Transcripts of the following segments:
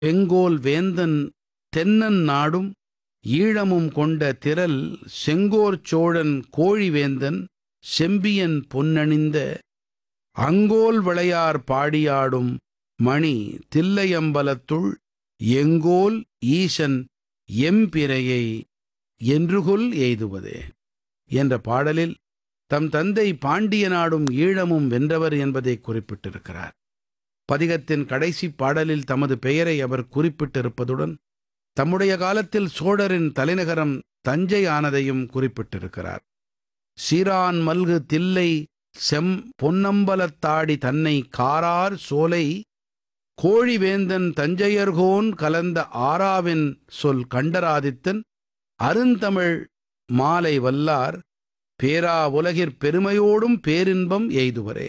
வெங்கோல் வேந்தன் தென்னன் நாடும் ஈழமும் கொண்ட திரள் செங்கோர் சோழன் கோழிவேந்தன் செம்பியன் பொன்னணிந்த அங்கோல் விளையார் பாடியாடும் மணி தில்லையம்பலத்துள் எங்கோல் ஈசன் எம்பிரையை என்றுகொல் எய்துவதே என்ற பாடலில் தம் தந்தை பாண்டிய நாடும் ஈழமும் வென்றவர் என்பதை குறிப்பிட்டிருக்கிறார் பதிகத்தின் கடைசி பாடலில் தமது பெயரை அவர் குறிப்பிட்டிருப்பதுடன் தம்முடைய காலத்தில் சோழரின் தலைநகரம் தஞ்சை ஆனதையும் குறிப்பிட்டிருக்கிறார் சீரான் மல்கு தில்லை செம் பொன்னம்பலத்தாடி தன்னை காரார் சோலை கோழிவேந்தன் தஞ்சையர்கோன் கலந்த ஆராவின் சொல் கண்டராதித்தன் அருந்தமிழ் மாலை வல்லார் பேரா உலகிற் பெருமையோடும் பேரின்பம் எய்துவரே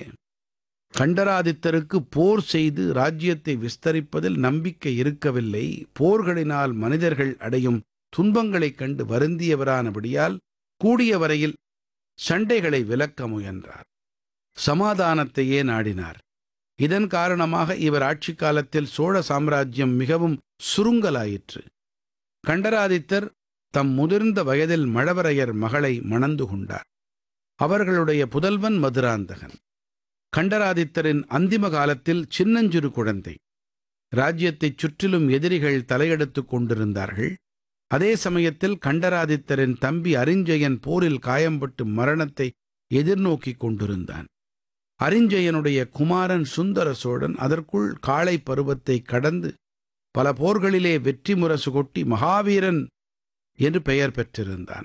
கண்டராதித்தருக்கு போர் செய்து ராஜ்யத்தை விஸ்தரிப்பதில் நம்பிக்கை இருக்கவில்லை போர்களினால் மனிதர்கள் அடையும் துன்பங்களைக் கண்டு வருந்தியவரானபடியால் கூடிய வரையில் சண்டைகளை விலக்க முயன்றார் சமாதானத்தையே நாடினார் இதன் காரணமாக இவர் ஆட்சி காலத்தில் சோழ சாம்ராஜ்யம் மிகவும் சுருங்கலாயிற்று கண்டராதித்தர் தம் முதிர்ந்த வயதில் மழவரையர் மகளை மணந்து கொண்டார் அவர்களுடைய புதல்வன் மதுராந்தகன் கண்டராதித்தரின் அந்திம காலத்தில் சின்னஞ்சிறு குழந்தை ராஜ்யத்தைச் சுற்றிலும் எதிரிகள் தலையெடுத்துக் கொண்டிருந்தார்கள் அதே சமயத்தில் கண்டராதித்தரின் தம்பி அரிஞ்சயன் போரில் காயம்பட்டு மரணத்தை எதிர்நோக்கிக் கொண்டிருந்தான் அரிஞ்சயனுடைய குமாரன் சுந்தர சோழன் அதற்குள் காளை பருவத்தை கடந்து பல போர்களிலே வெற்றி முரசு கொட்டி மகாவீரன் என்று பெயர் பெற்றிருந்தான்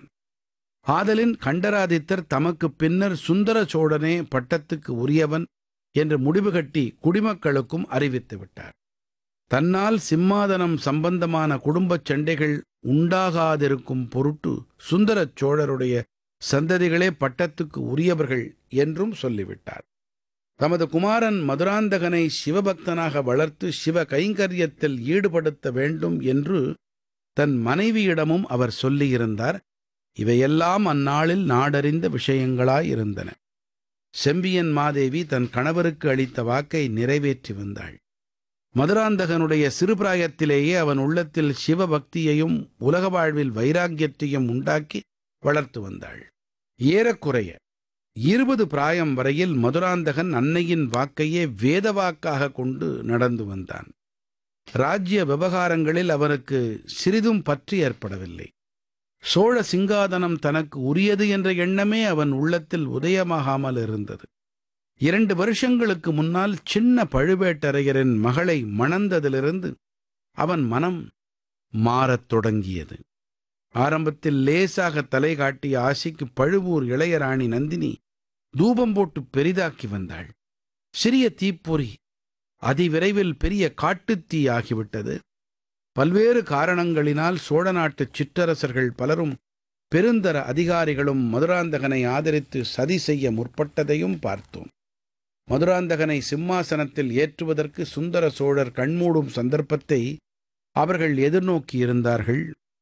ஆதலின் கண்டராதித்தர் தமக்கு பின்னர் சுந்தர சோழனே பட்டத்துக்கு உரியவன் என்று முடிவு கட்டி குடிமக்களுக்கும் அறிவித்து விட்டார் தன்னால் சிம்மாதனம் சம்பந்தமான குடும்பச் சண்டைகள் உண்டாகாதிருக்கும் பொருட்டு சுந்தரச் சோழருடைய சந்ததிகளே பட்டத்துக்கு உரியவர்கள் என்றும் சொல்லிவிட்டார் தமது குமாரன் மதுராந்தகனை சிவபக்தனாக வளர்த்து சிவ கைங்கரியத்தில் ஈடுபடுத்த வேண்டும் என்று தன் மனைவியிடமும் அவர் சொல்லியிருந்தார் இவையெல்லாம் அந்நாளில் நாடறிந்த விஷயங்களாயிருந்தன செம்பியன் மாதேவி தன் கணவருக்கு அளித்த வாக்கை நிறைவேற்றி வந்தாள் மதுராந்தகனுடைய சிறுபிராயத்திலேயே அவன் உள்ளத்தில் சிவபக்தியையும் உலக வாழ்வில் வைராக்கியத்தையும் உண்டாக்கி வளர்த்து வந்தாள் ஏறக்குறைய இருபது பிராயம் வரையில் மதுராந்தகன் அன்னையின் வாக்கையே வேத வாக்காக கொண்டு நடந்து வந்தான் ராஜ்ய விவகாரங்களில் அவனுக்கு சிறிதும் பற்று ஏற்படவில்லை சோழ சிங்காதனம் தனக்கு உரியது என்ற எண்ணமே அவன் உள்ளத்தில் உதயமாகாமல் இருந்தது இரண்டு வருஷங்களுக்கு முன்னால் சின்ன பழுவேட்டரையரின் மகளை மணந்ததிலிருந்து அவன் மனம் மாறத் தொடங்கியது ஆரம்பத்தில் லேசாக தலை காட்டிய ஆசைக்கு பழுவூர் இளையராணி நந்தினி தூபம் போட்டு பெரிதாக்கி வந்தாள் சிறிய தீப்பொறி அதிவிரைவில் பெரிய காட்டுத்தீ ஆகிவிட்டது பல்வேறு காரணங்களினால் சோழ நாட்டுச் சிற்றரசர்கள் பலரும் பெருந்தர அதிகாரிகளும் மதுராந்தகனை ஆதரித்து சதி செய்ய முற்பட்டதையும் பார்த்தோம் மதுராந்தகனை சிம்மாசனத்தில் ஏற்றுவதற்கு சுந்தர சோழர் கண்மூடும் சந்தர்ப்பத்தை அவர்கள் எதிர்நோக்கியிருந்தார்கள்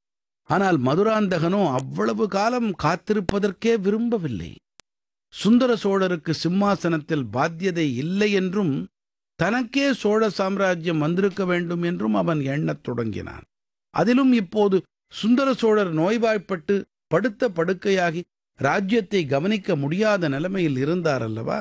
ஆனால் மதுராந்தகனோ அவ்வளவு காலம் காத்திருப்பதற்கே விரும்பவில்லை சுந்தர சோழருக்கு சிம்மாசனத்தில் பாத்தியதை இல்லை என்றும் தனக்கே சோழ சாம்ராஜ்யம் வந்திருக்க வேண்டும் என்றும் அவன் எண்ணத் தொடங்கினான் அதிலும் இப்போது சுந்தர சோழர் நோய்வாய்ப்பட்டு படுத்த படுக்கையாகி ராஜ்யத்தை கவனிக்க முடியாத நிலைமையில் இருந்தார் அல்லவா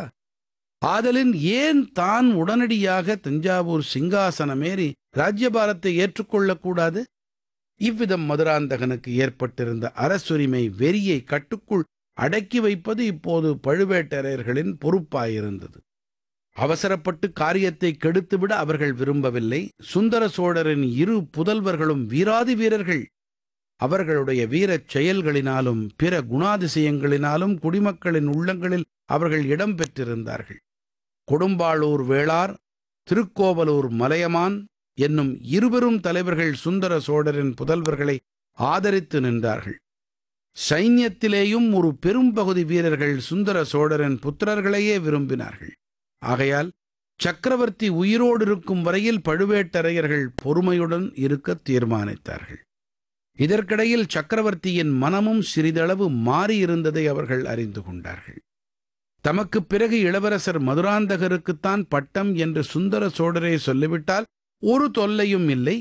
ஆதலின் ஏன் தான் உடனடியாக தஞ்சாவூர் சிங்காசனமேறி ராஜ்யபாரத்தை ஏற்றுக்கொள்ளக்கூடாது இவ்விதம் மதுராந்தகனுக்கு ஏற்பட்டிருந்த அரசுரிமை வெறியை கட்டுக்குள் அடக்கி வைப்பது இப்போது பழுவேட்டரையர்களின் பொறுப்பாயிருந்தது அவசரப்பட்டு காரியத்தை கெடுத்துவிட அவர்கள் விரும்பவில்லை சுந்தர சோழரின் இரு புதல்வர்களும் வீராதி வீரர்கள் அவர்களுடைய வீரச் செயல்களினாலும் பிற குணாதிசயங்களினாலும் குடிமக்களின் உள்ளங்களில் அவர்கள் இடம் பெற்றிருந்தார்கள் கொடும்பாளூர் வேளார் திருக்கோவலூர் மலையமான் என்னும் இருவரும் தலைவர்கள் சுந்தர சோழரின் புதல்வர்களை ஆதரித்து நின்றார்கள் சைன்யத்திலேயும் ஒரு பெரும்பகுதி வீரர்கள் சுந்தர சோழரின் புத்திரர்களையே விரும்பினார்கள் ஆகையால் சக்கரவர்த்தி உயிரோடு இருக்கும் வரையில் பழுவேட்டரையர்கள் பொறுமையுடன் இருக்க தீர்மானித்தார்கள் இதற்கிடையில் சக்கரவர்த்தியின் மனமும் சிறிதளவு மாறியிருந்ததை அவர்கள் அறிந்து கொண்டார்கள் தமக்குப் பிறகு இளவரசர் மதுராந்தகருக்குத்தான் பட்டம் என்று சுந்தர சோழரே சொல்லிவிட்டால் ஒரு தொல்லையும் இல்லை